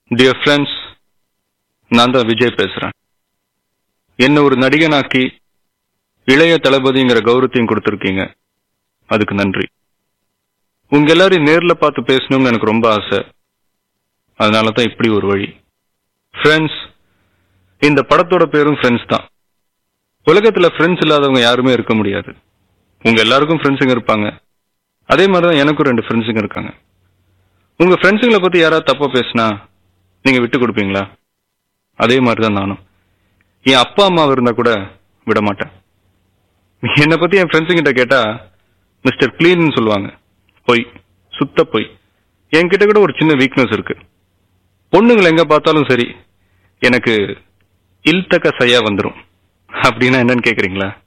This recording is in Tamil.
டியர் ஃப்ரெண்ட்ஸ் நான் தான் விஜய் பேசுறேன் என்ன ஒரு நடிகனாக்கி இளைய தளபதிங்கிற கௌரவத்தையும் கொடுத்துருக்கீங்க அதுக்கு நன்றி உங்க எல்லாரையும் நேர்ல பார்த்து பேசணும்னு எனக்கு ரொம்ப ஆசை அதனால தான் இப்படி ஒரு வழி ஃப்ரெண்ட்ஸ் இந்த படத்தோட பேரும் ஃப்ரெண்ட்ஸ் தான் உலகத்துல ஃப்ரெண்ட்ஸ் இல்லாதவங்க யாருமே இருக்க முடியாது உங்க எல்லாருக்கும் ஃப்ரெண்ட்ஸுங்க இருப்பாங்க அதே மாதிரி தான் எனக்கும் ரெண்டு ஃப்ரெண்ட்ஸுங்க இருக்காங்க உங்க ஃப்ரெண்ட்ஸுங்களை பத்தி யாராவது தப்பா பேசினா நீங்க விட்டு கொடுப்பீங்களா அதே மாதிரி தான் நானும் என் அப்பா அம்மா இருந்தா கூட விட மாட்டேன் என்னை பத்தி என் ஃப்ரெண்ட்ஸுங்கிட்ட கேட்டா மிஸ்டர் கிளீன் சொல்லுவாங்க பொய் சுத்த பொய் என்கிட்ட கூட ஒரு சின்ன வீக்னஸ் இருக்கு பொண்ணுங்களை எங்க பார்த்தாலும் சரி எனக்கு இல்தக்க சையா வந்துரும் அப்படின்னா என்னன்னு கேக்குறீங்களா